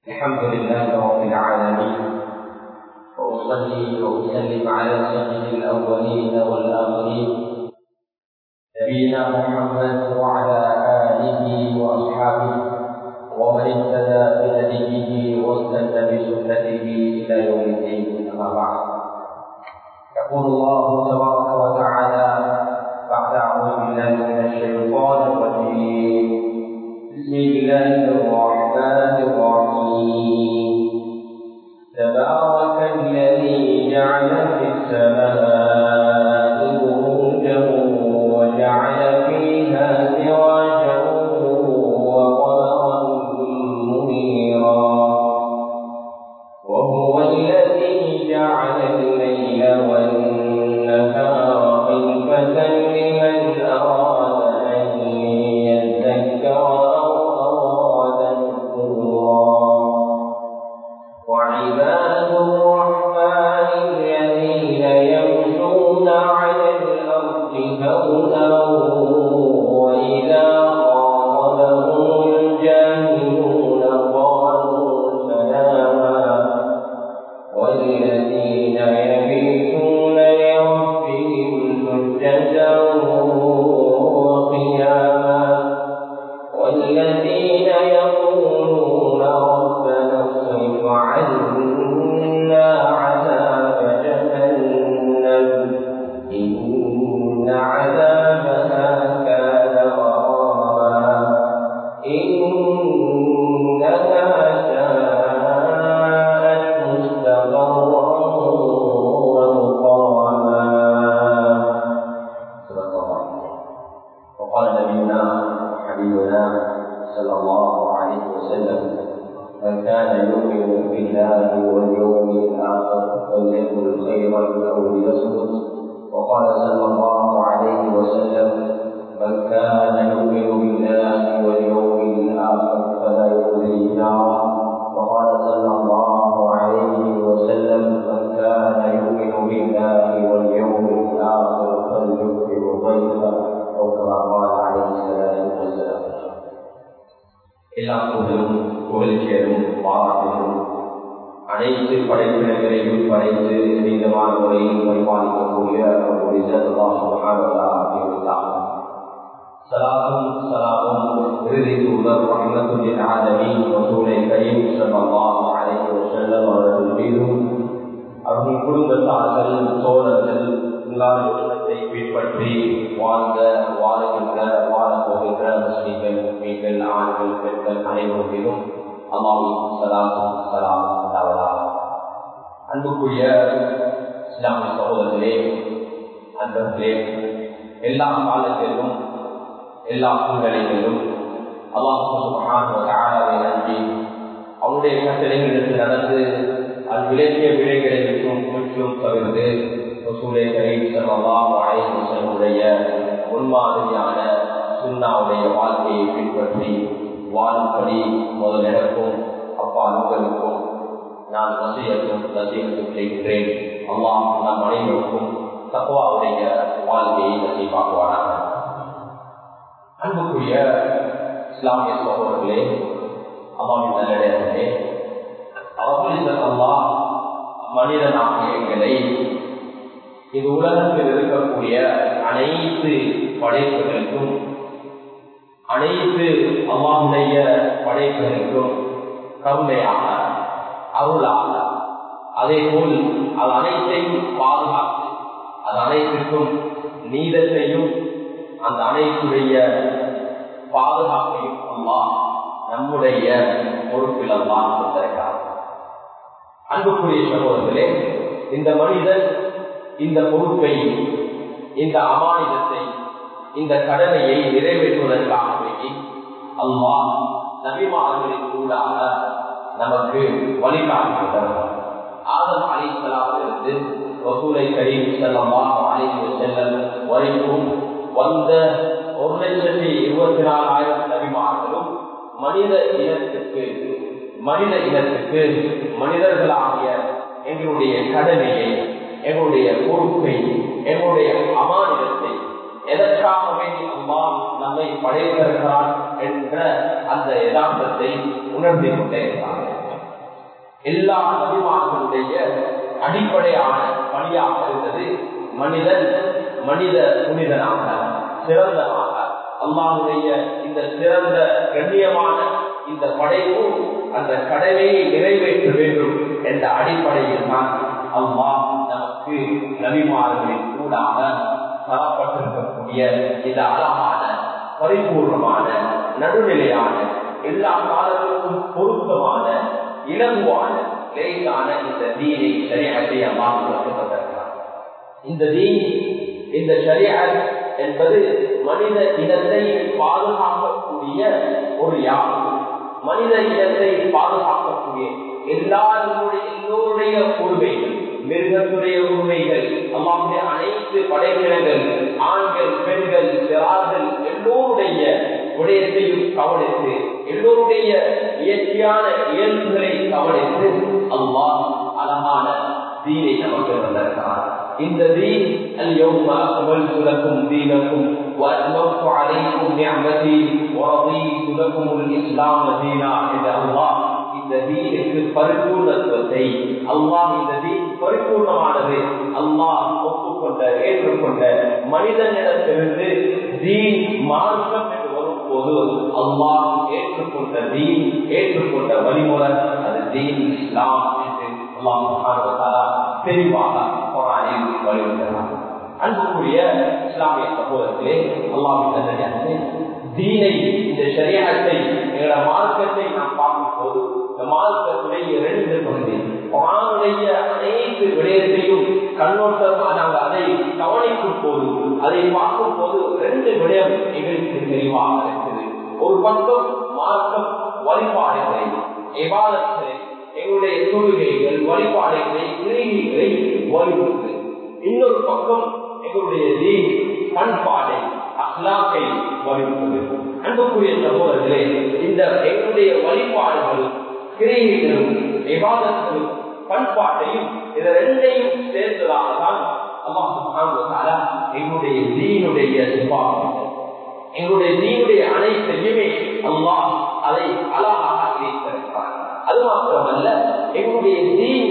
الحمد لله رب العالمين وأصلي وأسلم على سيد الأولين والآخرين نبينا محمد وعلى آله وأصحابه ومن اهتدى بهديه واستنى بسنته إلى يوم الدين أما بعد يقول الله تبارك وتعالى بعد أعوذ بالله من الشيطان الرجيم بسم الله الرحمن الرحيم تبارك الذي جعل في السماء بروجا وجعل فيها سراجا وقمرا منيرا وهو الذي جعل الليل والنهار خلفة لمن أراد أن يذكر أو أراد شكورا وعباد الرحمن الذين يمشون على الأرض هونا وإذا خاطبهم الجاهلون قالوا سلاما والذين يبيتون لربهم سجدا وقياما والذين يقولون ربنا اصرف عنا عذاب جهنم إن عذابها كان غراما إنها ساءت مستقرا ومقاما صدق الله وقال نبينا حبيبنا صلى الله عليه وسلم من كان يؤمن بالله واليوم الاخر فليقل خيرا او ليصمت وقال صلى الله عليه وسلم من كان يؤمن بالله واليوم الاخر فلا يؤذي نارا وقال صلى الله عليه وسلم من كان يؤمن بالله واليوم الاخر فليكرم ضيفه او كما قال عليه الصلاه والسلام எல்லா புகழும் புகழ்ச்சியரும் பாராட்டுகளும் அனைத்து படைப்பினங்களையும் படைத்து நீண்டமான முறையில் பரிமாணிக்கக்கூடிய சலாமும் சலாமும் இறுதி தூதர் ரஹ்மத்துல் ஆலமீன் ரசூலை கரீம் ஸல்லல்லாஹு அலைஹி வஸல்லம் அவர்கள் மீதும் அவர்கள் குடும்பத்தார்கள் தோழர்கள் உலகத்தை பின்பற்றி வாழ்ந்த வாழுகின்ற வாழப் போகின்ற முஸ்லீம்கள் மீன்கள் ஆண்கள் பெண்கள் அனைவரும் அல்லாவின் சலாம் சலாம் தவறா அன்புக்குரிய இஸ்லாமிய சகோதரர்களே அன்பர்களே எல்லா காலத்திலும் எல்லா சூழ்நிலைகளிலும் அல்லாஹ் நன்றி அவனுடைய கட்டளைகளுக்கு நடந்து அது விளக்கிய விடைகளை விட்டும் முற்றிலும் தவிர்த்து ரசூலை கரீம் ஸல்லல்லாஹு அலைஹி வஸல்லுடைய முன்மாதிரியான சுன்னாவுடைய வாழ்க்கையை பின்பற்றி வாழும்படி முதலிடக்கும் அப்பா உங்களுக்கும் நான் வசியத்தும் நசீகத்தும் செய்கின்றேன் அல்லாஹ் நம் அனைவருக்கும் தக்குவாவுடைய வாழ்க்கையை நசீபாக்குவானாக அன்புக்குரிய இஸ்லாமிய சகோதரர்களே அம்மாவின் நல்லடையார்களே அவர்கள் அல்லாஹ் மனிதனாகிய எங்களை இந்த உலகத்தில் இருக்கக்கூடிய அனைத்து படைப்புகளுக்கும் அனைத்து அம்மாவுடைய படைப்புகளுக்கும் கருணையாக அருளாக அதே போல் அது அனைத்தையும் பாதுகாத்து அது அனைத்திற்கும் நீதத்தையும் அந்த அனைத்துடைய பாதுகாப்பையும் அம்மா நம்முடைய பொறுப்பில் அல்லா தந்திருக்கிறார் அன்புக்குரிய சகோதரர்களே இந்த மனிதன் இந்த பொறுப்பை இந்த அமானிதத்தை இந்த கடமையை நிறைவேற்றுவதற்காக வேண்டி அல்லா நபிமார்களின் கூடாக நமக்கு வழிகாட்டுகின்றனர் ஆதம் அலிசலாமிலிருந்து வசூலை கரீம் செல்லமாக அழைத்து செல்லம் வரைக்கும் வந்த ஒரு லட்சத்தி இருபத்தி நாலாயிரம் நபிமார்களும் மனித இனத்துக்கு மனித இனத்துக்கு மனிதர்களாகிய எங்களுடைய கடமையை எங்களுடைய பொறுப்பை எங்களுடைய அமானிதத்தை எதற்காக வேண்டி அம்மா நம்மை படைத்திருக்கிறான் என்ற அந்த யதார்த்தத்தை உணர்ந்து கொண்டே இருக்கிறார் எல்லா நபிமார்களுடைய அடிப்படையான பணியாக இருந்தது மனிதன் மனித புனிதனாக சிறந்தனாக அல்லாஹுடைய இந்த சிறந்த கண்ணியமான இந்த படைப்பு அந்த கடமையை நிறைவேற்ற வேண்டும் என்ற அடிப்படையில் தான் அல்லாஹ் நமக்கு நபிமார்களின் கூடாக தரப்பட்டிருக்கக்கூடிய இந்த அழகான பரிபூர்ணமான நடுநிலையான எல்லா காலத்திற்கும் பொருத்தமான இலகுவான லேசான இந்த தீனை சரியாகத்தை அல்லாஹ் வழங்கப்பட்டிருக்கிறார் இந்த தீன் இந்த சரியார் என்பது மனித இனத்தை பாதுகாக்கக்கூடிய ஒரு யாகம் மனித இனத்தை பாதுகாக்கக்கூடிய எல்லாருடைய எல்லோருடைய உரிமைகள் மிருகத்துடைய உரிமைகள் அம்மாவுடைய அனைத்து படைப்பினங்கள் ஆண்கள் பெண்கள் சிறார்கள் எல்லோருடைய விடயத்தையும் கவனித்து எல்லோருடைய இயற்கையான இயல்புகளை கவனித்து அல்லாஹ் அழகான தீனை நமக்கு வந்திருக்கிறார் இந்த தீன் اليوم أكملت لكم دينكم وأتممت عليكم نعمتي ورضيت لكم الإسلام دينا إلى الله இந்த தீனுக்கு பரிபூர்ணத்துவத்தை அல்லாஹ் இந்த தீன் பரிபூர்ணமானது அல்லாஹ் ஒப்புக்கொண்ட ஏற்றுக்கொண்ட மனிதனிடத்திலிருந்து தீன் மார்க்கம் என்று வரும்போது அல்லாஹ் ஏற்றுக்கொண்ட தீன் ஏற்றுக்கொண்ட வழிமுறை அது தீன் இஸ்லாம் என்று அல்லாஹ் தெளிவாக குரானில் வலியுறுத்தலாம் அன்புக்குரிய இஸ்லாமிய சமூகத்திலே அல்லாஹ் தீனை இந்த சரியாத்தை எங்களோட மார்க்கத்தை நாம் பார்க்கும் போது இந்த மார்க்கத்துடைய இரண்டு பகுதி குரானுடைய அனைத்து விடயத்தையும் கண்ணோட்டமாக நாங்கள் அதை கவனிக்கும் போது அதை பார்க்கும் போது ரெண்டு விடயம் எங்களுக்கு தெளிவாக இருக்குது ஒரு பக்கம் மார்க்கம் வழிபாடுகளை எவாதத்தை எங்களுடைய தொழுகைகள் வழிபாடுகளை கிரிகைகளை வலியுறுத்து இன்னொரு பக்கம் எங்களுடைய தீன் பண்பாடை அஹ்லாக்கை வலியுறுத்தது அன்புக்குரிய சகோதரர்களே இந்த எங்களுடைய வழிபாடுகளும் கிரிகைகளும் விவாதங்களும் பண்பாட்டையும் இதை ரெண்டையும் சேர்ந்ததாக தான் அம்மா எங்களுடைய தீனுடைய சுபாவம் எங்களுடைய தீனுடைய அனைத்தையுமே அல்லாஹ் அதை அழகாக வைத்திருக்கிறார் அது மாத்திரமல்ல எங்களுடைய தீன்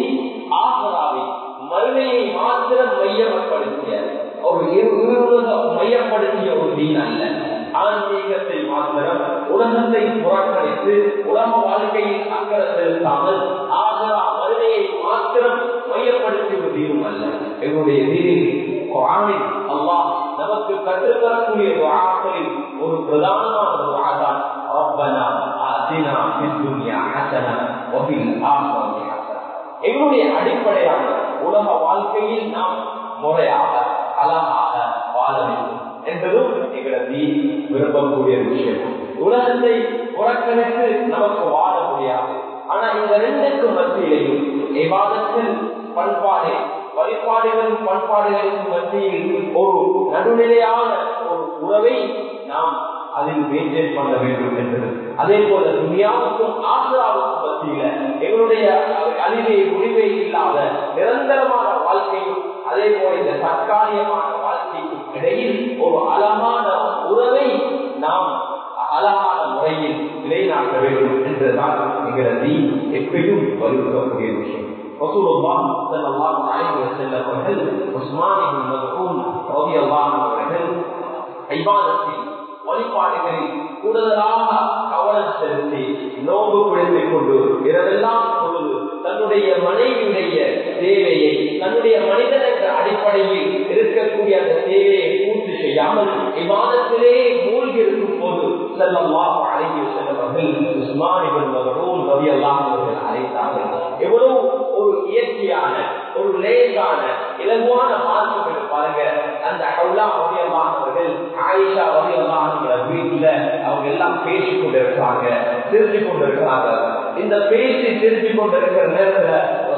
ஆசராவை மறுமையை மாத்திரம் மையப்படுத்திய ஒரு மையப்படுத்திய ஒரு தீன் அல்ல ஆன்மீகத்தை மாத்திரம் உலகத்தை புறக்கணித்து உலக வாழ்க்கையில் அக்கறை செலுத்தாமல் ஆகரா மறுமையை மாத்திரம் மையப்படுத்திய ஒரு தீனும் அல்ல எங்களுடைய தீனில் குரானில் அல்லாஹ் நமக்கு கற்றுத்தரக்கூடிய துவாக்களில் ஒரு பிரதானமான துவாதான் ربنا آتنا في الدنيا حسنة وفي الآخرة حسنة எங்களுடைய அடிப்படையான உலக வாழ்க்கையில் நாம் முறையாக அழகாக வாழ வேண்டும் என்பதும் எங்களது விரும்பக்கூடிய விஷயம் உலகத்தை புறக்கணித்து நமக்கு வாழ முடியாது ஆனா இந்த ரெண்டுக்கு மத்தியிலையும் விவாதத்தில் பண்பாடு வழிபாடுகளும் பண்பாடுகளுக்கும் மத்தியில் ஒரு நடுநிலையான ஒரு உறவை நாம் அதில் மெயின்டைன் பண்ண வேண்டும் என்பது அதே போல துணியாவுக்கும் ஆசிராவுக்கும் மத்தியில எங்களுடைய அழிவை முடிவை இல்லாத நிரந்தரமான வாழ்க்கையும் அதே போல இந்த தற்காலிகமான வாழ்க்கைக்கும் இடையில் ஒரு அழகான உறவை நாம் அழகான முறையில் நிலைநாட்ட வேண்டும் என்றுதான் எங்களது எப்பயும் வலியுறுத்தக்கூடிய விஷயம் رسول الله صلى الله عليه وسلم அவர்கள் உஸ்மான் இப்னு மத்ஊன் ரலியல்லாஹு அன்ஹு அவர்கள் இபாதத்தில் வழிபாடுகளில் கூடுதலாக கவனம் செலுத்தி நோம்பு பிடித்துக் கொண்டு இரவெல்லாம் பொழுது தன்னுடைய மனைவியுடைய தேவையை தன்னுடைய மனிதன் என்ற அடிப்படையில் இருக்கக்கூடிய அந்த தேவையை பூர்த்தி செய்யாமல் விவாதத்திலே மூழ்கி இருக்கும் போது செல்லமாக அழகி செல்லவர்கள் உஸ்மானிகள் மகனும் ரவியெல்லாம் அவர்கள் அழைத்தார்கள் எவ்வளவு ஒரு இயற்கையான ஒரு லேசான இலகுவான மாற்றம் பாருங்க அந்த அவுலா ரவியல்லானவர்கள் ஆயிஷா ரவியல்லாங்கிற வீட்டுல அவங்க எல்லாம் பேசிக் கொண்டிருக்கிறாங்க சிரிச்சு கொண்டிருக்கிறாங்க இந்த பேசி சிரிச்சு கொண்டிருக்கிற நேரத்துல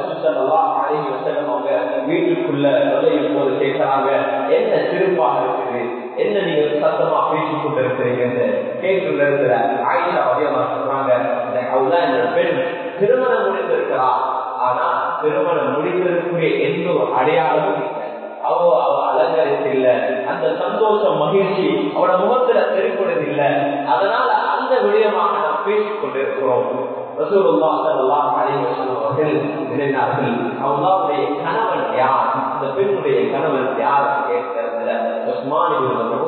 அவங்க வீட்டுக்குள்ள நுழையும் போது கேட்கிறாங்க என்ன சிரிப்பாக இருக்குது என்ன நீங்க சத்தமா பேசிக் கொண்டிருக்கிறீங்க கேட்டு இருக்கிற ஆயிஷா வகையமா சொல்றாங்க அவதான் இந்த பெண் திருமணம் முடிந்திருக்கிறா ஆனா திருமணம் முடிந்திருக்கக்கூடிய எந்த ஒரு அடையாளமும் இல்லை அவ அவ அலங்கரித்து இல்ல அந்த சந்தோஷம் மகிழ்ச்சி அவட முகத்துல தெரிப்படுது இல்ல அதனால அந்த விடயமாக நாம் பேசிக் கொண்டிருக்கிறோம் ரசூலுல்லாஹ் ஸல்லல்லாஹு அலைஹி வஸல்லம் அவர்கள் கேட்கிறார்கள் அவங்களுடைய கணவன் யார் அந்த பெண்ணுடைய கணவன் யார் கேட்கிறதுல உஸ்மான்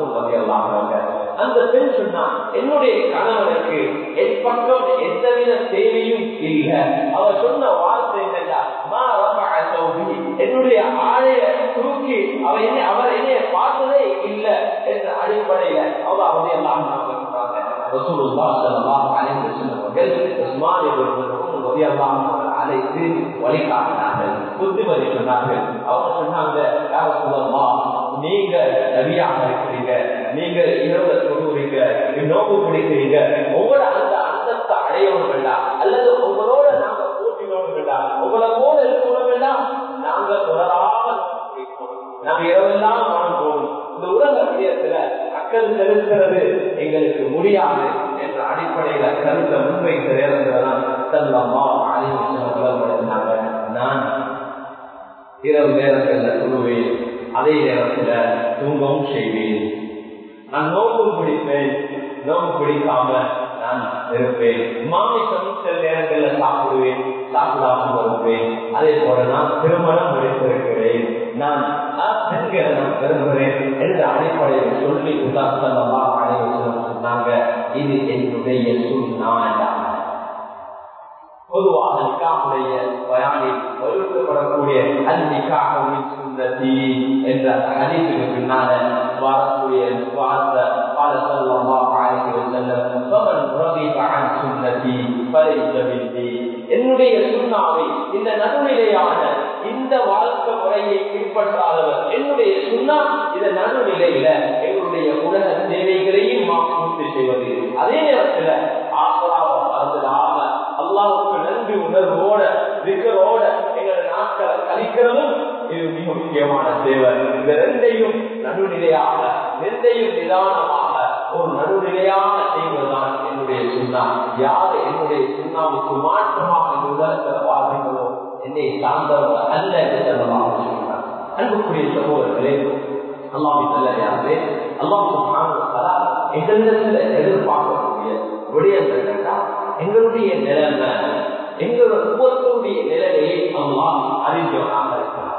அந்த பெண் சொன்னா என்னுடைய கணவனுக்கு என் பக்கம் எந்தவித தேவையும் இல்லை அவர் சொன்ன வார்த்தை என்னன்னா என்னுடைய ஆளைய தூக்கி அவர் என்ன அவர் என்னைய பார்த்ததே இல்லை என்ற அடிப்படையில அவர் அவரை எல்லாம் சொல்றாங்க அழைத்து வழிகாட்டினார்கள் புத்திமதி சொன்னார்கள் அவங்க சொன்னாங்க யார சொல்லமா நீங்க நபியாக இருக்கிறீங்க நீங்க இரவு தொழுகிறீங்க நோக்கு பிடிக்கிறீங்க உங்களோட அந்த அந்தத்தை அடையவும் வேண்டாம் அல்லது உங்களோட நாங்க போட்டினோம் வேண்டாம் உங்களை போல இருக்கணும் வேண்டாம் நாங்க தொடராக நாங்க இரவெல்லாம் மனம் போகணும் இந்த உலக விஷயத்துல அக்கல் செலுத்துறது எங்களுக்கு முடியாது என்ற அடிப்படையில கருத்தை முன்வைத்த நேரத்துலதான் செல்லம்மா அழிவுபடுத்தினாங்க நான் இரவு நேரத்துல சொல்லுவேன் அதே நேரத்துல தூங்கவும் செய்வேன் நான் நோக்கம் பிடிப்பேன் நோக்கு பிடிக்காம நான் இருப்பேன் மாமிசம் சில நேரங்கள்ல சாப்பிடுவேன் சாப்பிடாமல் இருப்பேன் அதே போல நான் திருமணம் முடித்திருக்கிறேன் நான் பெண்களை நான் விரும்புகிறேன் என்ற அடிப்படையில் சொல்லி உதாசனமா அனைவரும் சொன்னாங்க இது என்னுடைய சுண்ணா பொதுவாக நிக்காவுடைய பயானில் வலியுறுத்தப்படக்கூடிய அந்நிக்காவின் சுந்ததி என்ற ஹதீசுக்கு பின்னால வரக்கூடிய வார்த்தை قال صلى الله عليه وسلم فمن رغب عن سنتي فليس مني என்னுடைய சுண்ணாவை இந்த நடுநிலையான இந்த வாழ்க்கை முறையை பின்பற்றாதவர் என்னுடைய சுண்ணா இந்த நடுநிலையில எங்களுடைய உலக தேவைகளையும் பூர்த்தி செய்வது அதே நேரத்துல ஆசராவ மறந்துடாம அல்லாவுக்கு நன்றி உணர்வோட விக்கரோட எங்களோட நாட்களை கழிக்கிறதும் இது மிக முக்கியமான தேவை இந்த ரெண்டையும் நடுநிலையாக ரெண்டையும் நிதானமாக ஒரு நடுநிலையான செய்வதுதான் என்னுடைய சுண்ணா யார் என்னுடைய சுண்ணாவுக்கு மாற்றமாக இந்த உலகத்தில் வாழ்றீங்களோ என்னை சார்ந்தவங்க அல்ல என்று சொல்லலாம் சொல்றார் அன்புக்குரிய சகோதரர்களே அல்லாமி நல்லே அல்லாஹ் எங்களிடத்துல எதிர்பார்க்கக்கூடிய விடயங்கள் கேட்டால் எங்களுடைய நிலைமை எங்களோட ஒவ்வொருத்தருடைய நிலைமையை அம்மா அறிஞ்சவனாக இருக்கிறார்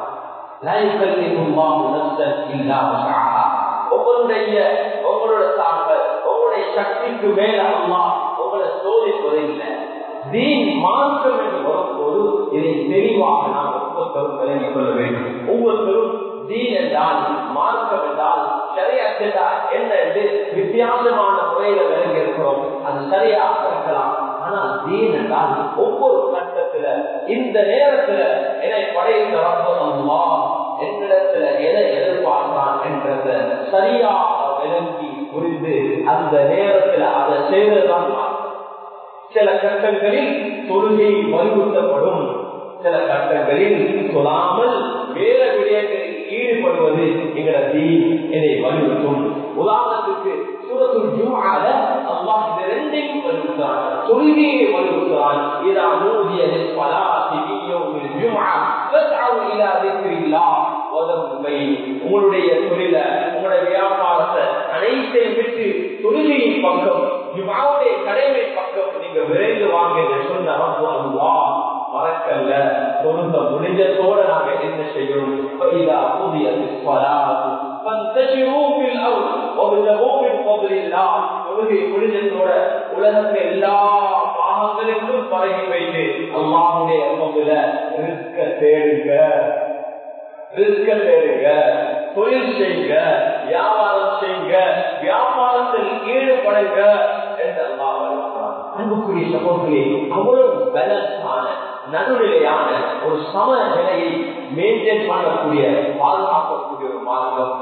உங்களுடைய உங்களோட தாக்கல் உங்களுடைய சக்திக்கு மேல அம்மா உங்களை சோதிப்பதில்லை தீன் மாற்றம் என்று வரும்போது இதை தெளிவாக நாம் ஒவ்வொருத்தரும் விளங்கிக் கொள்ள வேண்டும் ஒவ்வொருத்தரும் தீன் என்றால் மார்க்கம் என்றால் சரியா என்ன என்று வித்தியாசமான முறையில விளங்கி இருக்கிறோம் அது சரியாக இருக்கலாம் ஆனால் தீன் என்றால் ஒவ்வொரு கட்டத்துல இந்த நேரத்துல என்னை படைத்த ரப்பமா என்னிடத்துல எதை எதிர்பார்த்தான் என்றத சரியாக விளங்கி புரிந்து அந்த நேரத்துல அதை செய்வதுதான் சில கட்டங்களில் தொழுகை வலியுறுத்தப்படும் சில கட்டங்களில் சொல்லாமல் வேற விடயங்களில் ஈடுபடுவது எங்கள தீ இதை வலியுறுத்தும் உதாரணத்துக்கு சூரத்துல் ஜும்ஆல அல்லாஹ் இந்த ரெண்டையும் வலியுறுத்தான் தொழுகையை வலியுறுத்தான் இதா நூதிய லிஸ்ஸலாத்தி ஃபீ யௌமில் ஜும்ஆ ஃபஸ்அவு இலா திக்ரில்லாஹ் வதருமை உங்களுடைய தொழில உங்களுடைய வியாபாரத்தை அனைத்தையும் விட்டு தொழுகையின் பக்கம் ஜும்ஆவுடைய கடமை பக்கம் நீங்க விரைந்து வாங்க என்று சொன்ன ரப்பு அல்லாஹ் மறக்கல்ல தொழுந்த முடிஞ்சதோட நாங்க என்ன செய்யணும் فإذا قضيت الصلاة فانتشروا في الأرض وابتغوا من فضل الله தொழுகை முடிஞ்சதோட உலகத்துல எல்லா பாகங்களுக்கும் பரகி வைத்து அல்லாஹுடைய பங்குல ரிஸ்க தேடுங்க ரிஸ்க தேடுங்க தொழில் செய்யுங்க வியாபாரம் செய்யுங்க வியாபாரத்தில் ஈடுபடுங்க என்று அல்லாஹ் அன்புக்குரிய சகோதரி அவ்வளவு பலத்தான நடுநிலையான ஒரு சம நிலையை மெயின்டைன் பண்ணக்கூடிய பாதுகாக்கக்கூடிய ஒரு மார்க்கம்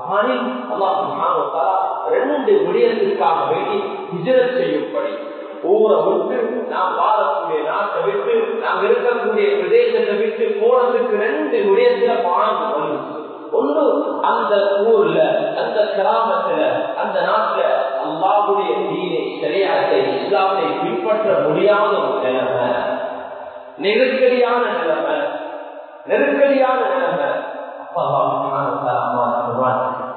ரெண்டு விடயத்திற்காக வேண்டி ஹிஜரத் செய்யும்படி ஊரை விட்டு நாம் வாழக்கூடிய நாட்டை விட்டு நாம் இருக்கக்கூடிய பிரதேசத்தை விட்டு போனதுக்கு ரெண்டு விடயத்துல பாடம் வந்துச்சு ஒன்று அந்த ஊர்ல அந்த கிராமத்துல அந்த நாட்டுல அல்லாவுடைய தீனை சரியாத்தை இஸ்லாத்தை பின்பற்ற முடியாத ஒரு நிலைமை நெருக்கடியான நிலைமை நெருக்கடியான நிலைமை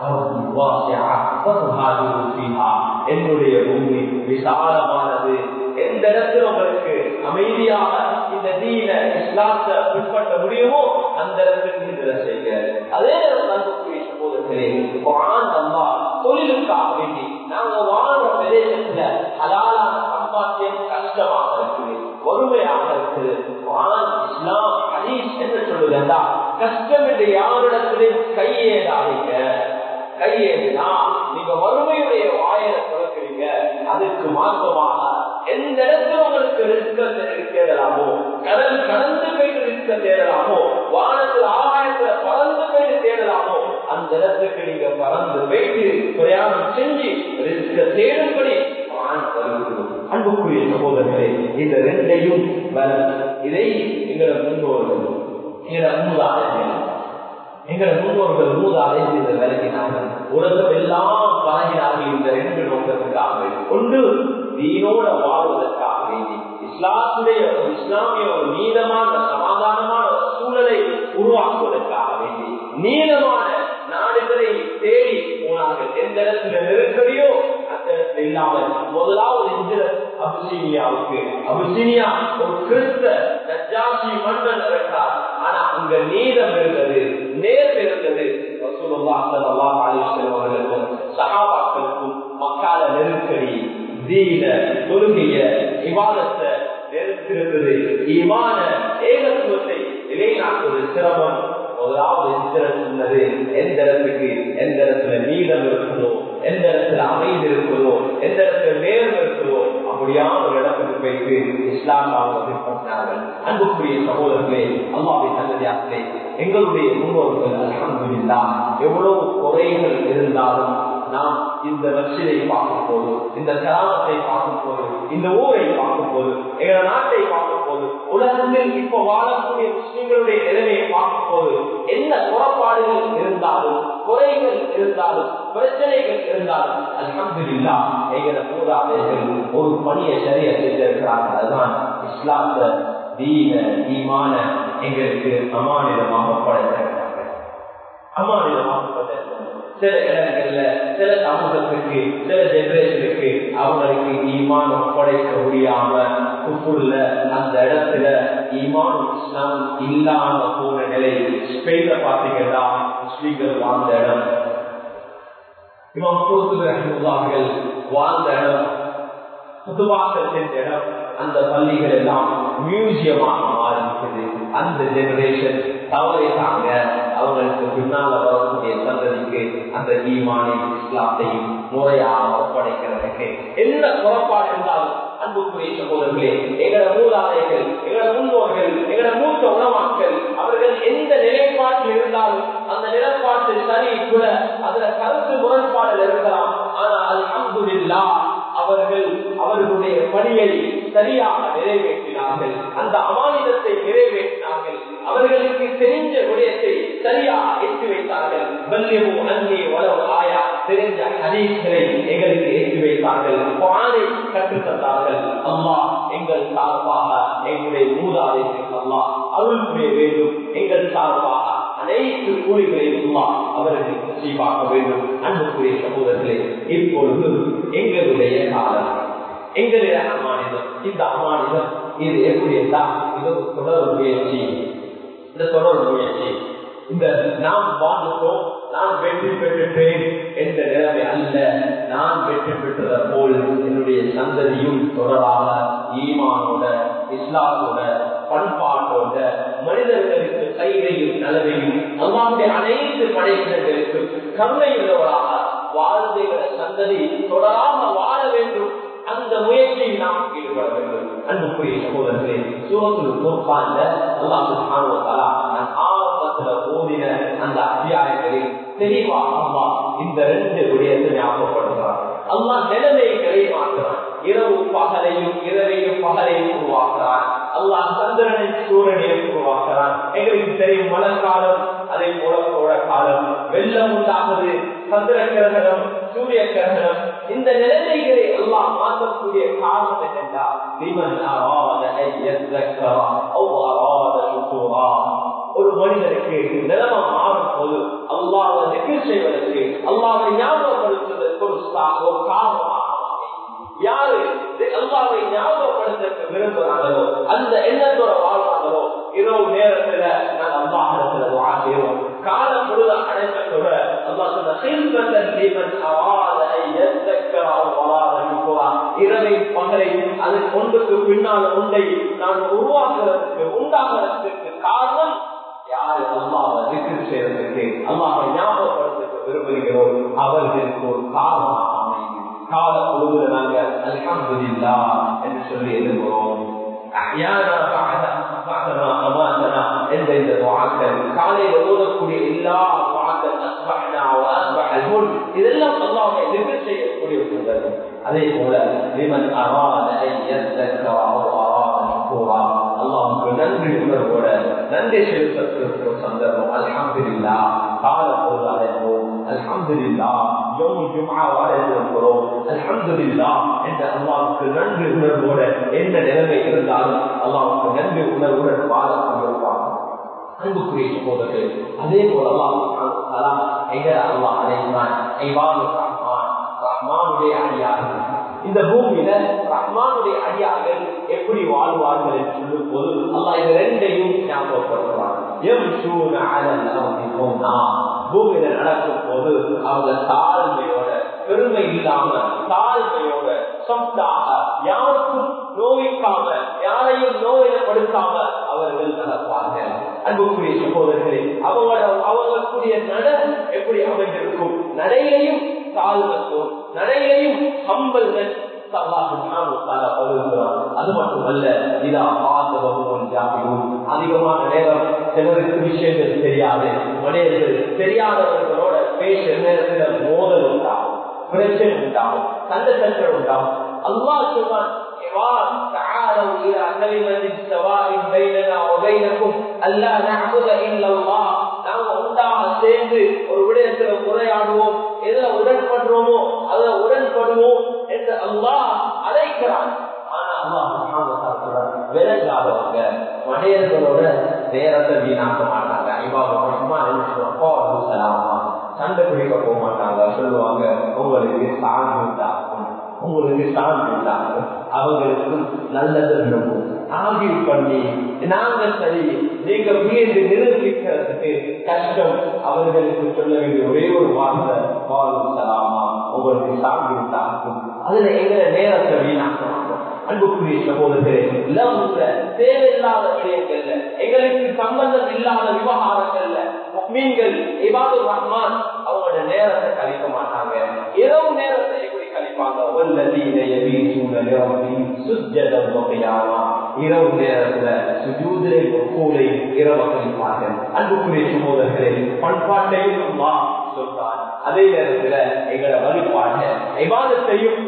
என்னுடைய பூமி விசாலமானது எந்த இடத்துல உங்களுக்கு அமைதியாக இந்த தீன இஸ்லாத்தை பின்பற்ற முடியுமோ அந்த இடத்துக்கு இதுல செய்ய அதே நேரம் அன்புக்குரிய சகோதரர்களே குரான் அம்மா தொழிலுக்காக வேண்டி நாங்க வாழ்ற பிரதேசத்துல ஹலாலான சம்பாத்தியம் கஷ்டமாக இருக்குது வறுமையாக இருக்குது குரான் இஸ்லாம் ஹதீஸ் என்ன சொல்லுதுன்னா கஷ்டம் என்று யாரிடத்திலும் கையேடாதீங்க கையேறினா நீங்க வறுமையுடைய வாயில திறக்கிறீங்க அதுக்கு மாற்றமாக எந்த இடத்துல உங்களுக்கு ரிஸ்க தேடலாமோ கடல் கடந்து போயிட்டு ரிஸ்க தேடலாமோ வானத்தில் ஆகாயத்துல பறந்து போயிட்டு தேடலாமோ அந்த இடத்துக்கு நீங்க பறந்து போயிட்டு பிரயாணம் செஞ்சு ரிஸ்க தேடும்படி அன்புக்குரிய சகோதரர்களே இந்த ரெண்டையும் இதை எங்களை முன்னோர்கள் எங்களை மூதாதைகள் எங்களை முன்னோர்கள் மூதாதைகள் இதை விளக்கினார்கள் உலகம் எல்லாம் பழகினார்கள் இந்த ரெண்டு நோக்கத்துக்காக ஒன்று தீனோட வாழ்வதற்காக வேண்டி இஸ்லாத்துடைய ஒரு இஸ்லாமிய ஒரு நீளமான சமாதானமான ஒரு சூழலை உருவாக்குவதற்காக வேண்டி நீளமான நாடுகளை தேடி போனார்கள் எந்த இடத்துல நெருக்கடியோ அந்த இடத்துல இல்லாமல் முதலாவது இந்திரன் அபிசீனியாவுக்கு அபிசீனியா ஒரு கிறிஸ்த நஜாசி மன்னன் இருந்தார் ஆனா அங்க நீதம் இருந்தது நேர்வு இருந்தது அவர்களுக்கும் சகாபாக்களுக்கும் மக்கால நெருக்கடி தீன தொழுகைய விவாதத்தை நெருக்கிறது ஈமான ஏகத்துவத்தை நிலைநாட்டுவது சிரமம் முதலாவது எந்திரன் சொன்னது எந்த இடத்துக்கு எந்த இடத்துல நீளம் இருக்குதோ எந்த இடத்துல அமைதி இருக்குதோ எந்த இடத்துல நேரம் இருக்குதோ அப்படியான ஒரு இடத்துக்கு போயிட்டு இஸ்லாம் அவங்க பின்பற்றினார்கள் அன்புக்குரிய சகோதரர்களே அம்மாவை சந்ததியார்களே எங்களுடைய முன்னோர்கள் அலமதுல்லா எவ்வளவு குறைகள் இருந்தாலும் நாம் இந்த மசிதை பார்க்கும் போது இந்த கிராமத்தை பார்க்கும் போது இந்த ஊரை பார்க்கும் போது எங்க நாட்டை பார்க்கும் போது உலகத்தில் இப்ப வாழக்கூடிய முஸ்லிம்களுடைய நிலைமையை பார்க்கும் போது என்ன குறைபாடுகள் இருந்தாலும் குறைகள் இருந்தாலும் பிரச்சனைகள் இருந்தாலும் அல்ஹம்துலில்லா எங்களை மூதாதைகள் ஒரு பணியை சரியா செஞ்சிருக்கிறார்கள் அதுதான் இஸ்லாத்த தீன ஈமான எங்களுக்கு அமானிதமாக படைத்திருக்கிறார்கள் அமானிதமாக படைத்திருக்கிறார்கள் சில இடங்கள்ல சில சமூகத்துக்கு சில ஜெனரேஷனுக்கு அவங்களுக்கு ஈமான் ஒப்படைக்க முடியாம குப்புள்ள அந்த இடத்துல ஈமான் இஸ்லாம் இல்லாம போன நிலை ஸ்பெயின்ல பாத்தீங்கன்னா முஸ்லீம்கள் வாழ்ந்த இடம் இவன் போத்துகிறார்கள் வாழ்ந்த இடம் புதுவாக்கல் சென்ற இடம் அந்த பள்ளிகள் எல்லாம் மியூசியமாக மாறிவிட்டது அந்த ஜெனரேஷன் தவறிட்டாங்க அவங்களுக்கு பின்னால வரக்கூடிய சந்ததிக்கு அந்த ஈமானையும் இஸ்லாத்தையும் முறையாக ஒப்படைக்கிறதுக்கு என்ன குறைபாடு இருந்தாலும் அன்புக்குரிய சகோதரர்களே எங்களோட மூதாதைகள் எங்களோட முன்னோர்கள் எங்களோட மூத்த உணவாக்கள் அவர்கள் எந்த நிலைப்பாட்டில் இருந்தாலும் அந்த நிலைப்பாட்டு சரி கூட அதுல கருத்து முரண்பாடுகள் இருக்கலாம் ஆனால் அன்புல்லா அவர்கள் அவர்களுடைய பணியை சரியாக நிறைவேற்றினார்கள் அந்த அமானிதத்தை நிறைவேற்றினார்கள் அவர்களுக்கு தெரிஞ்ச விடயத்தை சரியாக ஏற்றி வைத்தார்கள் வல்லியமும் அன்னே வளவு ஆயா தெரிஞ்ச ஹதீஸ்களை எங்களுக்கு ஏற்றி வைத்தார்கள் பானை கற்றுத்தந்தார்கள் அம்மா எங்கள் சார்பாக எங்களுடைய மூதாதைக்கு அம்மா அருள்புரிய வேண்டும் எங்கள் சார்பாக அனைத்து கூலிகளையும் அவர்கள் நசீவாக்க வேண்டும் அன்புக்குரிய சகோதரர்களே இப்பொழுது எங்களுடைய காலம் எங்களுடைய அமானிதம் இந்த அமானிதம் இது எப்படி என்றால் இது ஒரு தொடர் முயற்சி இந்த தொடர் முயற்சி இந்த நாம் வாழ்ந்தோம் நான் வெற்றி பெற்றுட்டேன் என்ற நிலைமை அல்ல நான் வெற்றி பெற்றதை போல் என்னுடைய சந்ததியும் தொடராக ஈமானோட இஸ்லாமோட பண்பாட்டோட மனிதர்களுக்கு கைதையும் நலவையும் அல்லாவுடைய அனைத்து படைப்பினர்களுக்கும் கருணை உள்ளவராக வாழ்ந்தைகள சந்ததி தொடராக வாழ வேண்டும் அந்த முயற்சியில் நாம் ஈடுபட வேண்டும் அன்புக்குரிய சகோதரர்களே சூரத்தில் பொறுப்பாந்த அல்லாஹ் ஆரம்பத்துல ஓதின அந்த அத்தியாயங்களில் தெளிவாக அம்மா இந்த ரெண்டு விடயத்தை ஞாபகப்படுத்துறார் அல்லாஹ் நிலைமைகளை மாற்றுறான் இரவு பகலையும் இரவையும் பகலையும் உருவாக்குறான் அல்லாஹ் சந்திரனை சூரியனை உருவாக்குறான் எங்களுக்கு தெரியும் மழைக்காலம் அதே போல கோட காலம் வெள்ளம் உண்டாகுது சந்திர கிரகணம் சூரிய கிரகணம் இந்த நிலைமைகளை எல்லாம் மாற்றக்கூடிய காரணம் என்னென்றா லிமன் அராத ஒரு மனிதனுக்கு நிலைமை மாறும் போது அல்லாவை நெகிழ் செய்வதற்கு அல்லாவை ஞாபகப்படுத்துவதற்கு ஒரு ஒரு காரணமாக யாரு அல்லாவை ஞாபகப்படுத்த விரும்புகிறாங்களோ அந்த எண்ணத்தோட வாழ்வாங்களோ இரவு நேரத்துல நாங்க அல்லாஹிடத்துல துவா செய்வோம் கால பொழுது அடைப்பதோட அல்லாஹ் சொன்ன சில்வத்தன் லீமன் அவாத இரவை பகலை அது ஒன்றுக்கு பின்னால் ஒன்றை நான் உருவாக்குறதுக்கு உண்டாக்குறதுக்கு காரணம் யாரு அல்லாவை விக்கிரி செய்யறதுக்கு அல்லாவை ஞாபகப்படுத்த விரும்புகிறோம் அவர்களுக்கு ஒரு காரணமாக அமையும் கால பொழுதுல நாங்க அல்ஹம்துலில்லா என்று சொல்லி எழுதுகிறோம் என்ற இந்த வாக்கள் காலையில் ஓதக்கூடிய எல்லா வாக்கள் இதெல்லாம் அல்லாவை எதிர்ப்பு செய்யக்கூடிய ஒரு சந்தர்ப்பம் அதே போல விமன் அராத அல்லாவுக்கு நன்றி உணர்வோட நன்றி செலுத்தக்கூடிய ஒரு சந்தர்ப்பம் அல்ஹம்துலில்லா கால பொழுது அடைவோம் அல்ஹம்துலில்லா யோமு ஜும்ஆவாக இருக்கிறோம் அல்ஹம்துலில்லா என்ற அல்லாவுக்கு நன்றி உணர்வோட எந்த நிலைமை இருந்தாலும் அல்லாவுக்கு நன்றி உணர்வுடன் வாழ கொண்டிருப்பாங்க அன்புக்குரிய சகோதரர்கள் அதே போல அல்லாஹ் எங்க அல்லாஹ் அழைத்தான் ரஹ்மான் ரஹ்மானுடைய அடியார்கள் இந்த பூமியில ரஹ்மானுடைய அடியார்கள் எப்படி வாழ்வார்கள் என்று சொல்லும் போது அல்லாஹ் இந்த ரெண்டையும் ஞாபகப்படுத்துவார் பூமியில நடக்கும் போது அவங்க தாழ்மையோட பெருமை இல்லாம தாழ்மையோட சொத்தாக யாருக்கும் நோய்க்காம யாரையும் நோயிடப்படுத்தாம அவர்கள் நடப்பார்கள் அன்புக்குரிய சகோதரர்களே அவங்களோட அவங்களுக்குரிய நட எப்படி அமைந்திருக்கும் நடையிலையும் தாழ்வத்தும் நடையிலையும் சம்பல்கள் அது மட்டுமல்ல இதா பார்த்தவர்களும் அதிகமான நேரம் சிலருக்கு விஷயங்கள் தெரியாது மனிதர்கள் தெரியாதவர்களோட பேச நேரத்தில் மோதல் உண்டாகும் பிரச்சனை உண்டாகும் சண்டை சண்டை உண்டாகும் அல்லா சொல்வான் تعالوا إلى كلمة سواء بيننا وبينكم ألا نعبد إلا الله நாங்க உண்டாக சேர்ந்து ஒரு விடயத்துல உரையாடுவோம் எதுல உடன்படுறோமோ அதுல உடன்படுவோம் என்று அல்லாஹ் அழைக்கிறான் ஆனா அல்லாஹ் விலகாதவங்க மனிதர்களோட நேரத்தை வீணாக்க மாட்டாங்க சண்டை பிடிக்க போக மாட்டாங்க சொல்லுவாங்க உங்களுக்கு சார்ந்து உண்டாகும் உங்களுக்கு சார்ந்து உண்டாகும் அவங்களுக்கு நல்லது நடக்கும் ஆகிய பண்ணி நாங்கள் சரி நீங்க மீண்டு நிரூபிக்கிறதுக்கு கஷ்டம் அவர்களுக்கு சொல்ல வேண்டிய ஒரே ஒரு வார்த்தை வாழும் சலாமா உங்களுக்கு சாமி உண்டாகும் அதுல எங்களை நேரத்தை வீணாக்கணும் அன்புக்குரிய சகோதரர்களே தேவையில்லாத விடயங்கள்ல எங்களுக்கு சம்பந்தம் இல்லாத விவகாரங்கள்ல மீன்கள் இவாது ரஹ்மான் அவங்களோட நேரத்தை கழிக்க மாட்டாங்க இரவு நேரத்தை எப்படி கழிப்பாங்க இரவு நேரத்துல சுஜூதிரை ஒப்பூரை இரவு கழிப்பார்கள் அன்புக்குரிய சகோதரர்களே பண்பாட்டையும் சொல்றார் அதே நேரத்துல எங்களோட வழிபாட்ட விவாதத்தையும்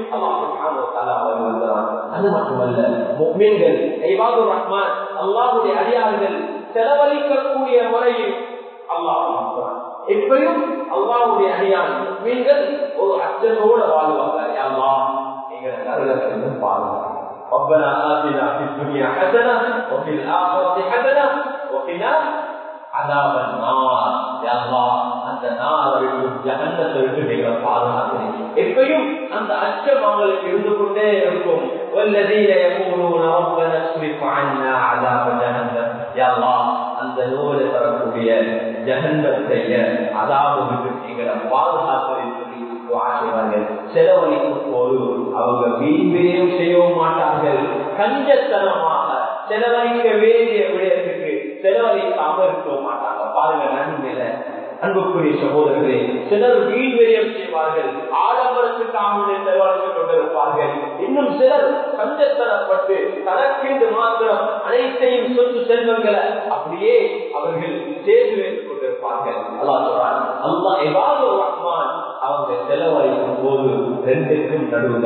அது மட்டுமல்ல மீன்கள் ஐபாது ரஹ்மான் அல்லாஹுடைய அடியார்கள் செலவழிக்கக்கூடிய முறையில் அல்லாஹ் எப்பயும் அல்லாஹுடைய அடியான் மீன்கள் ஒரு அச்சத்தோட வாழ்வாங்க அல்லா எங்களை நரகத்திலிருந்து பாருங்க ربنا آتنا في الدنيا حسنة وفي الآخرة حسنة وقنا عذاب النار يا الله அந்த நாளை ஜகன்னத்தை விட்டு நீங்க பாதுகாக்கிறீங்க எப்பயும் அந்த அச்சம் அவங்களுக்கு இருந்து கொண்டே இருக்கும் والذين يقولون ربنا اصرف عنا عذاب جهنم يا الله அந்த நோயை தரக்கூடிய ஜகன்னத்தைய அதாவது விட்டு எங்களை பாதுகாப்பதை சொல்லி செய்வார்கள் செலவழிக்கும் போது அவங்க வீண்விரையும் செய்யவும் மாட்டார்கள் கஞ்சத்தனமாக செலவழிக்க வேண்டிய விடயத்துக்கு செலவழிக்காம இருக்க மாட்டாங்க பாருங்க நன்மையில அன்புக்குரிய சகோதரர்களே சிலர் வீண் விரயம் செய்வார்கள் ஆடம்பரத்துக்காக செலவழித்துக் கொண்டிருப்பார்கள் இன்னும் சிலர் கஞ்சத்தனப்பட்டு தனக்கென்று மாத்திரம் அனைத்தையும் சொத்து செல்வங்களை அப்படியே அவர்கள் சேர்த்து வைத்துக் கொண்டிருப்பார்கள் அல்லா சொல்றாங்க அல்லா எவ்வாறு ரஹ்மான் அவங்க செலவழிக்கும் போது ரெண்டுக்கும் நடுவுல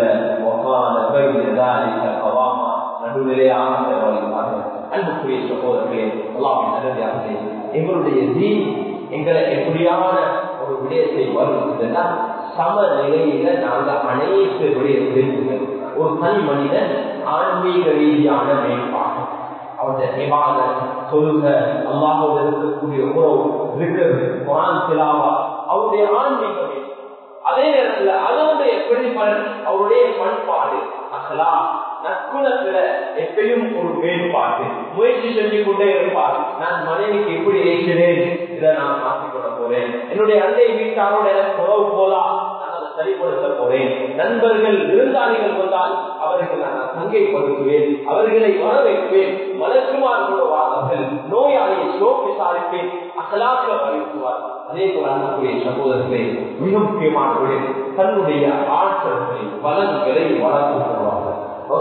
நடுநிலையாக செலவழிப்பார்கள் அன்புக்குரிய சகோதரர்களே அல்லாவின் நல்லதாகவே எங்களுடைய தீன் எங்களை எப்படியான ஒரு விடயத்தை வருவதுன்னா சமநிலையில நாங்க அனைத்து விடயத்தையும் ஒரு தனி மனிதன் ஆன்மீக ரீதியான மேம்பாடு அவருடைய நிவாத சொல்லுக அல்லாஹோடு இருக்கக்கூடிய உறவு இருக்கிறது குரான் திலாவா அவருடைய ஆன்மீக அதே நேரத்தில் அதனுடைய பிரதிபலன் அவருடைய பண்பாடு அகலா நற்குணத்துல எப்பயும் ஒரு மேம்பாட்டு முயற்சி செஞ்சு கொண்டே இருப்பார் நான் மனைவிக்கு எப்படி இருக்கிறேன் இதை நான் மாற்றிக்கொள்ள போறேன் என்னுடைய அண்டை வீட்டாரோட எனக்கு உறவு போலா நான் அதை சரிப்படுத்த போறேன் நண்பர்கள் விருந்தாளிகள் வந்தால் அவருக்கு நான் சங்கைப்படுத்துவேன் அவர்களை வர வைப்பேன் மலக்குமார் கொள்வார்கள் நோயாளியை சோப் விசாரிப்பேன் அகலாக்க அறிவிக்குவார் அதே போல அன்புடைய சகோதரர்களே மிக முக்கியமான தன்னுடைய ஆற்றல்களை பலன்களை வளர்த்து வருவார்கள்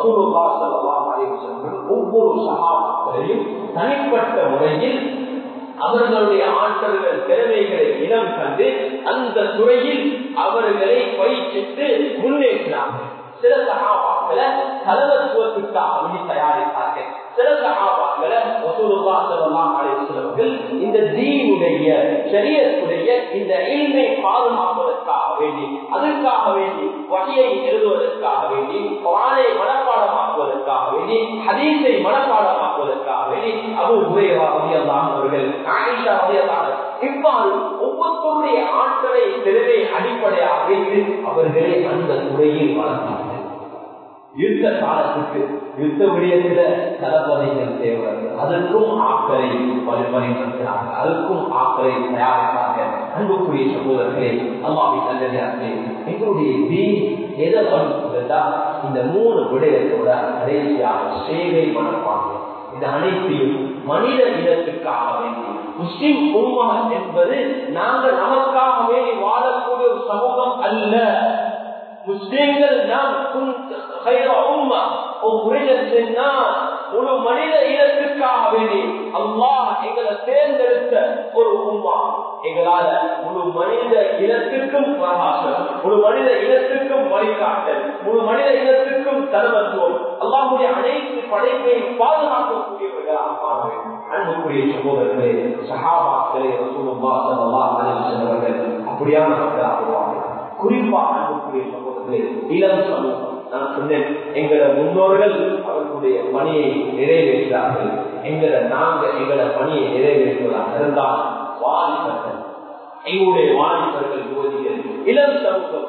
ஒவ்வொரு சகாபாக்களையும் தனிப்பட்ட முறையில் அவர்களுடைய ஆற்றல்கள் திறமைகளை இனம் கண்டு அந்த துறையில் அவர்களை பயிற்சித்து முன்னேற்றினார்கள் சில சகாபாக்களை தலைவத்துவத்துக்காக வேண்டி தயாரித்தார்கள் சில சகாபாக்களை அவர்கள் இந்த தீனுடைய சரியத்துடைய இந்த இல்மை பாதுகாப்பதற்காக வேண்டி அதற்காக வேண்டி வகையை எழுதுவதற்காக வேண்டி குரானை மனப்பாடமாக்குவதற்காக வேண்டி ஹதீஸை மனப்பாடமாக்குவதற்காக வேண்டி அபு உரையவா அவதியல்லான் அவர்கள் ஆயிஷா அவதியல்லான் இவ்வாறு ஒவ்வொருத்தருடைய ஆற்றலை திறனை அடிப்படையாக வைத்து அவர்களை அந்த துறையில் வளர்த்தார்கள் யுத்த காலத்துக்கு யுத்த விடயத்தில தளபதிகள் தேவை அதற்கும் ஆக்கரை பரிமாறினார்கள் அதற்கும் ஆக்கரை தயாரித்தார்கள் அன்புக்குரிய சகோதரர்களே அம்மாவை நல்லதார்களே எங்களுடைய தீ எதை வலுப்புகிறதா இந்த மூணு விடயத்தோட கடைசியாக சேவை மனப்பாங்க இந்த அனைத்தையும் மனித இனத்துக்காக வேண்டி முஸ்லிம் உம்மா என்பது நாங்கள் நமக்காக வேண்டி வாழக்கூடிய ஒரு சமூகம் அல்ல முஸ்லிம்கள் நாம் முழு மனித இனத்திற்காக வேண்டி அல்லாஹ் எங்களை தேர்ந்தெடுத்த ஒரு உம்மா எங்களால முழு மனித இனத்திற்கும் பிரகாசம் முழு மனித இனத்திற்கும் வழிகாட்டல் முழு மனித இனத்திற்கும் தலைமத்துவம் அல்லாஹுடைய அனைத்து படைப்பையும் பாதுகாக்கக்கூடியவர்களாக மாற வேண்டும் அன்புக்குரிய சகோதரர்களே சகாபாக்களே ரசூலுல்லாஹ் ஸல்லல்லாஹு அலைஹி வஸல்லம் அப்படியான மக்களாக குறிப்பாக அன்புக்குரிய சகோதரர்களே இளம் சமூகம் நான் சொன்னேன் எங்கள முன்னோர்கள் அவர்களுடைய பணியை நிறைவேற்றார்கள் எங்களை நாங்க எங்கள பணியை நிறைவேற்றுவதாக இருந்தால் வாலிபர்கள் எங்களுடைய வாலிபர்கள் யுவதிகள் இளம் சமூகம்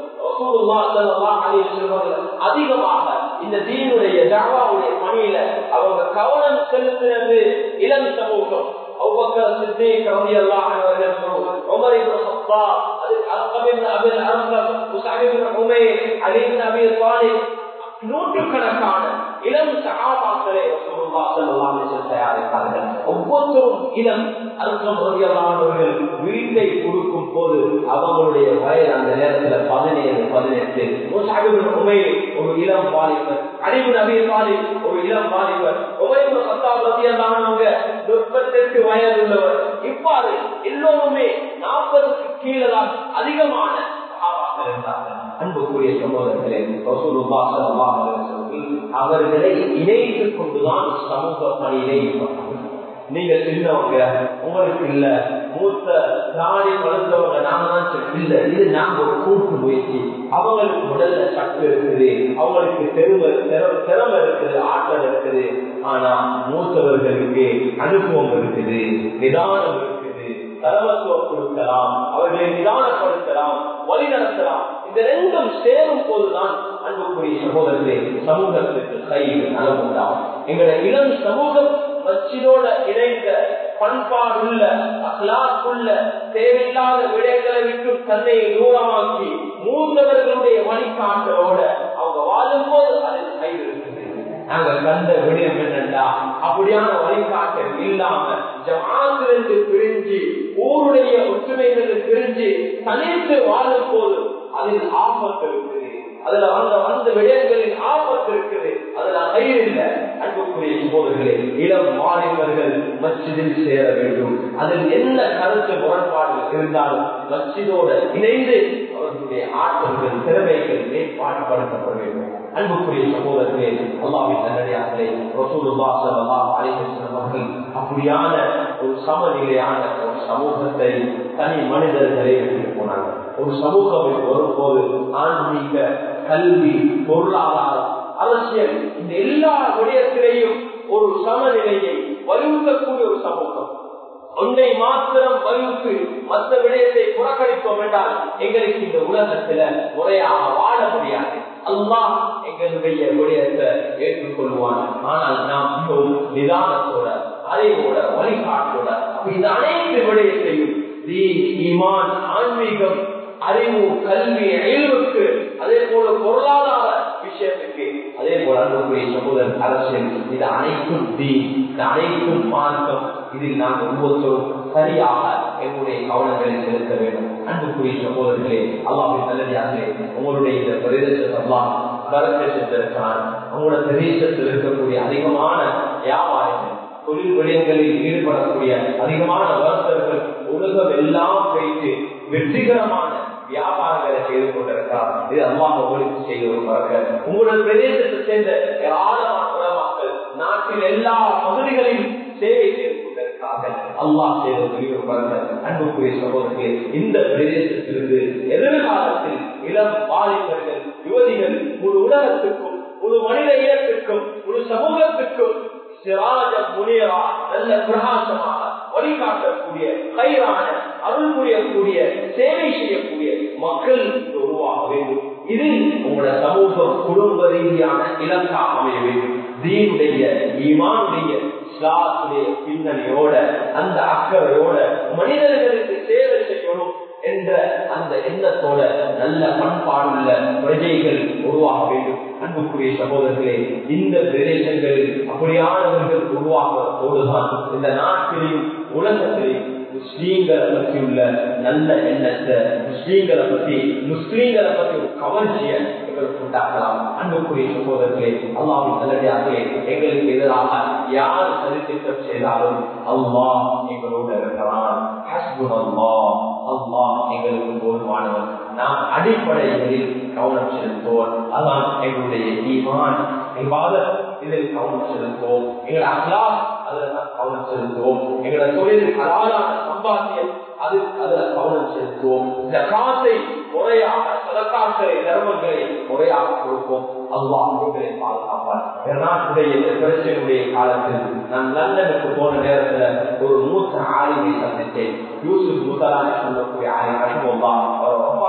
அதிகமாக இந்த தீனுடைய ஜாவாவுடைய பணியில அவங்க கவனம் செலுத்தினது இளம் சமூகம் أبوبكر الصديق رضي الله عنه عمر بن الخطاب أرقم بن أبي الأرقم مصعب بن عمير علي بن أبي طالب நூற்றுக்கணக்கான இளம் சகாபாக்களை தயாரித்தார்கள் ஒவ்வொருத்தரும் இளம் அர்த்தம் வீட்டை கொடுக்கும் போது அவங்களுடைய வயது அந்த நேரத்துல பதினேழு பதினெட்டு உமை ஒரு இளம் வாலிபர் அழிவு நபி வாலி ஒரு இளம் வாலிபர் உமைவு சத்தாப் ரத்தியல்லானவங்க முப்பத்தெட்டு வயது உள்ளவர் இவ்வாறு எல்லோருமே நாற்பதுக்கு கீழே தான் அதிகமான அன்புக்குரிய சகோதரர்களே அவர்களை இணைத்துக் கொண்டுதான் சமூக பணியிலே நீங்க சின்னவங்க உங்களுக்கு இல்ல மூத்த நாடி வளர்ந்தவங்க நாம தான் இல்ல இது நாங்க ஒரு கூட்டு முயற்சி அவங்களுக்கு உடல்ல சக்தி இருக்குது அவங்களுக்கு தெருமை திறமை இருக்குது ஆற்றல் இருக்குது ஆனா மூத்தவர்களுக்கு அனுபவம் இருக்குது நிதானம் இருக்குது தலைமத்துவம் கொடுக்கலாம் அவர்களை நிதானப்படுத்தலாம் வழி நடத்தலாம் இந்த ரெண்டும் சேரும் போதுதான் அன்புக்குரிய சகோதரர்களே சமூகத்திற்கு கையில் நலமுண்டாகும் எங்களுடைய இளம் சமூகம் மச்சினோட இணைந்த பண்பாடுள்ள அகலாக்குள்ள தேவையில்லாத விடயங்களை விட்டு தன்னை தூரமாக்கி மூத்தவர்களுடைய வழிகாட்டலோட அவங்க வாழும்போது அதில் கையில் இருக்குது நாங்க கண்ட விடயம் என்னண்டா அப்படியான வழிகாட்டல் இல்லாம ஜமாத்திலிருந்து பிரிஞ்சு ஊருடைய ஒற்றுமைகளுக்கு பிரிஞ்சு தனித்து வாழும் போது அதில் ஆபத்து இருக்குது அதுல வந்த வந்த விடயங்களில் ஆபத்து இருக்குது அதுல கயிறு இல்லை அன்புக்குரிய சோதர்களே இளம் மாணவர்கள் மச்சிதில் சேர வேண்டும் அதில் என்ன கருத்து முரண்பாடு இருந்தாலும் மச்சிதோட இணைந்து அவர்களுடைய ஆற்றல்கள் திறமைகள் மேற்பாடுபடுத்தப்பட வேண்டும் அன்புக்குரிய சகோதரர்களே அல்லாவின் நல்லடியார்களே ரசூலுல்லா ஸல்லல்லாஹு அலைஹி வஸல்லம் அவர்கள் அப்படியான ஒரு சமநிலையான ஒரு சமூகத்தை தனி மனிதர்களை எடுத்து போனாங்க ஒரு சமூகம் வரும்போது ஆன்மீக கல்வி பொருளாதாரம் அரசியல் இந்த எல்லா விடயத்திலையும் ஒரு சமநிலையை வலியுறுத்தக்கூடிய ஒரு சமூகம் ஒன்றை மாத்திரம் வகுத்து மற்ற விடயத்தை புறக்கணிப்போம் என்றால் எங்களுக்கு இந்த உலகத்துல முறையாக வாழ முடியாது அல்லாஹ் எங்களுடைய விடயத்தை ஏற்றுக்கொள்வான் ஆனால் நாம் மிகவும் நிதானத்தோட அறிவோட வழிகாட்டோட இந்த அனைத்து விடயத்தையும் ஈமான் ஆன்மீகம் அறிவு கல்வி அயல்வுக்கு அதே போல பொருளாதார விஷயத்துக்கு அதே போல அன்புக்குரிய சமூகம் அரசியல் இது அனைத்தும் தீ இது அனைத்தும் மார்க்கம் இதில் நாம் ஒவ்வொருத்தரும் சரியாக எங்களுடைய கவனங்களை செலுத்த வேண்டும் அன்புக்குரிய சகோதரர்களே அல்லாவின் நல்லதாகவே உங்களுடைய இந்த பிரதேசத்தை எல்லாம் கருத்தை சென்றிருக்கிறான் உங்களோட பிரதேசத்தில் இருக்கக்கூடிய அதிகமான வியாபாரிகள் தொழில் விடயங்களில் ஈடுபடக்கூடிய அதிகமான வர்த்தகர்கள் உலகம் எல்லாம் வைத்து வெற்றிகரமான வியாபாரங்களை செய்து கொண்டிருக்கிறார் இது அல்லாஹ் உங்களுக்கு செய்த ஒரு பறக்க உங்களோட பிரதேசத்தை சேர்ந்த ஏராளமான உலமாக்கள் நாட்டில் எல்லா பகுதிகளிலும் சேவை செய்து கொண்டிருக்கிறார்கள் அல்லாஹ் செய்த பெரிய ஒரு பறக்க அன்புக்குரிய சகோதரர்களே இந்த பிரதேசத்திலிருந்து எதிர்காலத்தில் இளம் பாலிபர்கள் யுவதிகள் முழு உலகத்துக்கும் முழு மனித இனத்திற்கும் முழு சமூகத்திற்கும் சிராஜ முனியரா நல்ல பிரகாசமாக வழிகாட்டக்கூடிய கைரான அருள் புரியக்கூடிய சேவை செய்யக்கூடிய மக்கள் உருவாக வேண்டும் இது உங்களோட சமூகம் குடும்ப ரீதியான இலக்காக அமைய வேண்டும் தீனுடைய ஈமானுடைய இஸ்லாத்துடைய பின்னணியோட அந்த அக்கறையோட மனிதர்களுக்கு சேவை செய்யணும் என்ற அந்த எண்ணத்தோட நல்ல பண்பாடுள்ள பிரஜைகள் உருவாக வேண்டும் அன்புக்குரிய சகோதரர்களே இந்த பிரதேசங்களில் அப்படியானவர்கள் உருவாக்குவதோடுதான் இந்த நாட்டிலையும் உலகத்திலையும் முஸ்லீம்களை பற்றி உள்ள நல்ல எண்ணத்தை முஸ்லீம்களை பற்றி முஸ்லீம்களை பற்றி ஒரு கவர்ச்சியை எங்களுக்கு உண்டாக்கலாம் அன்புக்குரிய சகோதரர்களே அல்லாவின் நல்லடியாகவே எங்களுக்கு எதிராக யார் சதித்திட்டம் செய்தாலும் அல்லாஹ் எங்களோடு இருக்கிறான் அல்லாஹ் எங்களுக்கு போதுமானவன் நாம் அடிப்படைகளில் கவனம் செலுத்துவோம் அதான் எங்களுடைய ஈமான் எங்காவது இதில் கவனம் செலுத்துவோம் எங்களை அகலா அதுல நாம் கவனம் செலுத்துவோம் எங்களோட தொழில் அலாலான சம்பாத்தியம் அது அதுல கவனம் செலுத்துவோம் இந்த காசை முறையாக சதக்காக்களை தர்மங்களை முறையாக கொடுப்போம் அல்லாஹ் உங்களை பாதுகாப்பார் நாட்டுடைய இந்த பிரச்சனையுடைய காலத்தில் நான் லண்டனுக்கு போன நேரத்துல ஒரு மூத்த ஆளுமை சந்தித்தேன் யூசுப் முதலாளி சொல்லக்கூடிய ஆலை அனுபவம் அவர் ரொம்ப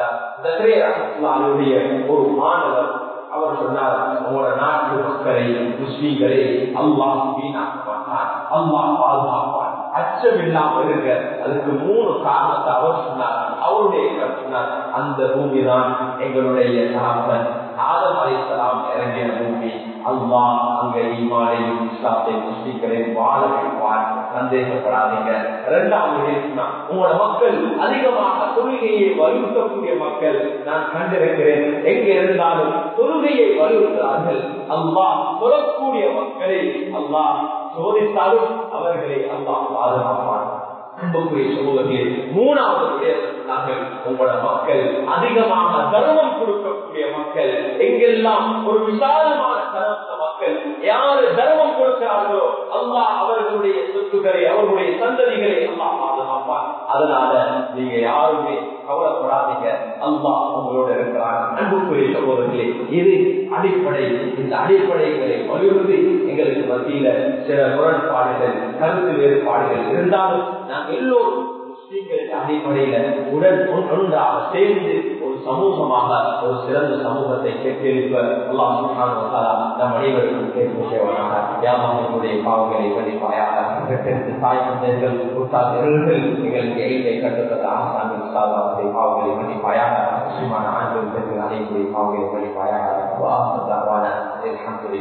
அவருடைய ஒரு மாணவர் அவர் சொன்னார் உங்களோட நாட்டு மக்களை முஸ்லீம்களை அல்லாஹ் வீணாக்க மாட்டான் அல்லாஹ் பாதுகாப்பான் அச்சம் இல்லாம இருங்க அதுக்கு மூணு காரணத்தை அவர் சொன்னார் அவருடைய சொன்னார் அந்த பூமி தான் எங்களுடைய சாப்பன் ஆதம் அலைசலாம் இறங்கிய பூமி அல்லாஹ் அங்க ஈமானையும் இஸ்லாத்தை முஸ்லீம்களையும் வாழ வைப்பார் சந்தேகப்படாதீங்க இரண்டாவது உங்களோட மக்கள் அதிகமாக தொழுகையை வலியுறுத்தக்கூடிய மக்கள் நான் கண்டிருக்கிறேன் எங்க இருந்தாலும் தொழுகையை வலியுறுத்துகிறார்கள் அல்லாஹ் சொல்லக்கூடிய மக்களை அல்லாஹ் சோதித்தாலும் அவர்களை அல்லாஹ் பாதுகாப்பான் அன்புக்குரிய சமூகத்தில் மூணாவது விடயத்தினார்கள் உங்களோட மக்கள் அதிகமாக தர்மம் கொடுக்கக்கூடிய மக்கள் எங்கெல்லாம் ஒரு விசாலமான தரத்த மக்கள் யாரு தர்மம் கொடுக்கிறார்களோ அல்லாஹ் அவர்களுடைய சொத்துக்களை அவர்களுடைய சந்ததிகளை அல்லாஹ் பாதுகாப்பான் அதனால நீங்க யாருமே கவலைப்படாதீங்க அல்லாஹ் உங்களோட இருக்கிறார் அன்புக்குரிய சகோதரர்களே இது அடிப்படை இந்த அடிப்படைகளை வலியுறுத்தி எங்களுக்கு மத்தியில சில முரண்பாடுகள் கருத்து வேறுபாடுகள் இருந்தாலும் நாங்கள் எல்லோரும் முஸ்லீம்களின் அடிப்படையில உடன் ஒன்றாக சேர்ந்து ஒரு சமூகமாக ஒரு சிறந்த சமூகத்தை கேட்டெழுப்ப அல்லாஹ் சுல்தான் நம் அனைவருக்கும் கேட்கும் செய்வனாக வியாபாரங்களுடைய பாவங்களை மதிப்பாயாக பெற்றெடுத்து தாய் தந்தைகள் உத்தாதர்கள் எங்களுக்கு எளிமை கட்டுத்தந்த ஆசான்கள் உத்தாதாரத்தை பாவங்களை மதிப்பாயாக முஸ்லிமான ஆண்கள் பெண்கள் அனைவருடைய பாவங்களை மதிப்பாயாக